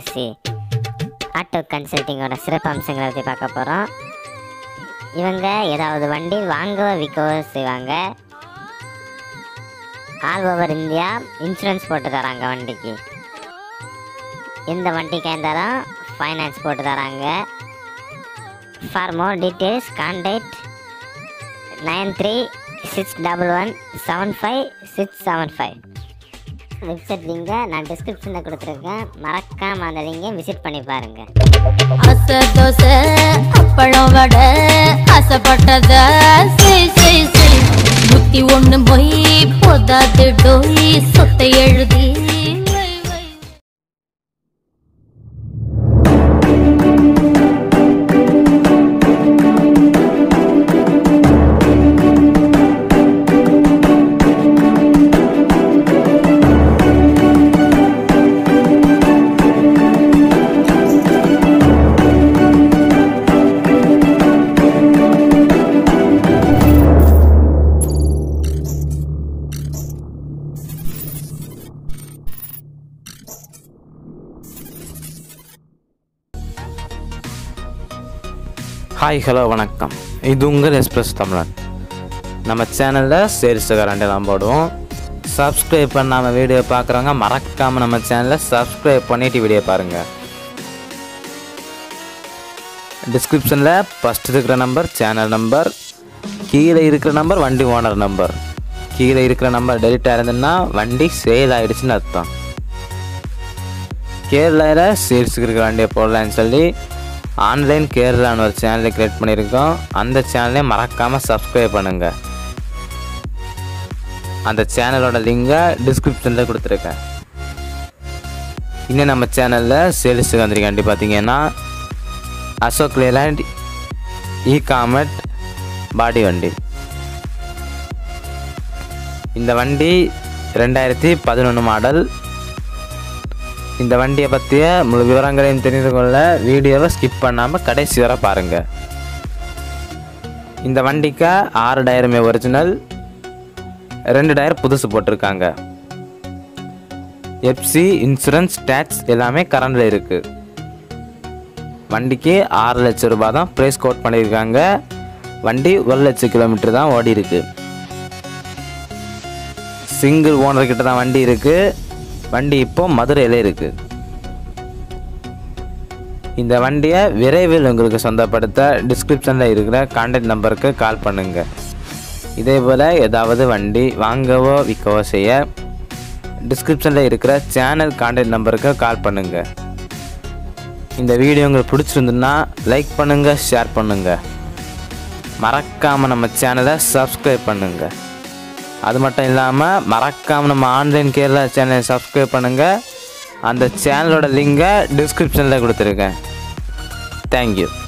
Agency auto கன்சல்ட்டிங்கோட சிறப்பு அம்சங்களை பற்றி பார்க்க போகிறோம் இவங்க ஏதாவது வண்டி வாங்கவோ விற்கவோ செய்வாங்க ஆல் ஓவர் இந்தியா இன்சூரன்ஸ் போட்டு தராங்க வண்டிக்கு எந்த வண்டிக்காக இருந்தாலும் ஃபைனான்ஸ் போட்டு தராங்க for more details contact nine three six double one seven five six seven five website லிங்கை நான் டிஸ்கிரிப்ஷனில் கொடுத்துருக்கேன் மறக்காமல் அந்த லிங்கை விசிட் பண்ணி பாருங்கள் அசை தோசை அப்பளம் வடை ஆசைப்பட்டத செய் செய் செய் புத்தி ஒண்ணு மொய் போதாது டோய் சொத்தை எழுதி வை, வை. ஹாய் ஹலோ வணக்கம் இது உங்கள் எக்ஸ்பிரஸ் தமிழன் நம்ம சேனலில் சேல்ஸ் கரண்டெல்லாம் போடுவோம் சப்ஸ்கிரைப் பண்ணாமல் வீடியோ பார்க்குறவங்க மறக்காமல் நம்ம சேனலை சப்ஸ்கிரைப் பண்ணிட்டு வீடியோ பாருங்கள் டிஸ்கிரிப்ஷனில் ஃபஸ்ட் இருக்கிற நம்பர் சேனல் நம்பர் கீழே இருக்கிற நம்பர் வண்டி ஓனர் நம்பர் கீழே இருக்கிற நம்பர் டெலிட் ஆயிருந்ததுன்னா வண்டி சேல் ஆயிடுச்சுன்னு அர்த்தம் கேரளாவில் சேல்ஸுக்கு இருக்கிற வண்டியை போடலான்னு சொல்லி ஆன்லைன் கேரளான்னு ஒரு சேனலை கிரியேட் பண்ணியிருக்கோம் அந்த சேனலை மறக்காமல் சப்ஸ்கிரைப் பண்ணுங்கள் அந்த சேனலோட லிங்கை டிஸ்கிரிப்ஷனில் கொடுத்துருக்கேன் இன்னும் நம்ம சேனலில் சேல்ஸுக்கு வந்திருக்காண்டி பார்த்தீங்கன்னா Ashok Leyland Ecomet body வண்டி இந்த வண்டி ரெண்டாயிரத்தி பதினொன்று மாடல் இந்த வண்டியை பற்றிய முழு விவரங்களையும் தெரிந்து கொள்ள வீடியோவை ஸ்கிப் பண்ணாமல் கடைசி வரை பாருங்கள் இந்த வண்டிக்கு ஆறு டயருமே ஒரிஜினல் ரெண்டு டயர் புதுசு போட்டிருக்காங்க எஃப்சி இன்சூரன்ஸ் டேக்ஸ் எல்லாமே கரண்டில் இருக்குது வண்டிக்கு ஆறு லட்சம் ரூபாய் தான் ப்ரைஸ் கோட் பண்ணியிருக்காங்க வண்டி ஒரு லட்சம் கிலோமீட்டர் தான் ஓடி இருக்கு சிங்கிள் ஓனர் கிட்ட தான் வண்டி இருக்குது வண்டி இப்போ மதுரையில் இருக்குது இந்த வண்டியை விரைவில் உங்களுக்கு சொந்தப்படுத்த டிஸ்கிரிப்ஷனில் இருக்கிற கான்டாக்ட் நம்பருக்கு கால் பண்ணுங்க இதே போல் ஏதாவது வண்டி வாங்கவோ விற்கவோ செய்ய டிஸ்கிரிப்ஷனில் இருக்கிற சேனல் கான்டாக்ட் நம்பருக்கு கால் பண்ணுங்க இந்த வீடியோ உங்களுக்கு பிடிச்சிருந்துன்னா லைக் பண்ணுங்கள் ஷேர் பண்ணுங்கள் மறக்காமல் நம்ம சேனலை சப்ஸ்கிரைப் பண்ணுங்கள் அது மட்டும் இல்லாமல் மறக்காமல் நம்ம ஆன்லைன் கேரளா சேனலை சப்ஸ்கிரைப் பண்ணுங்கள் அந்த சேனலோட லிங்கை டிஸ்கிரிப்ஷனில் கொடுத்துருக்கேன் தேங்க்யூ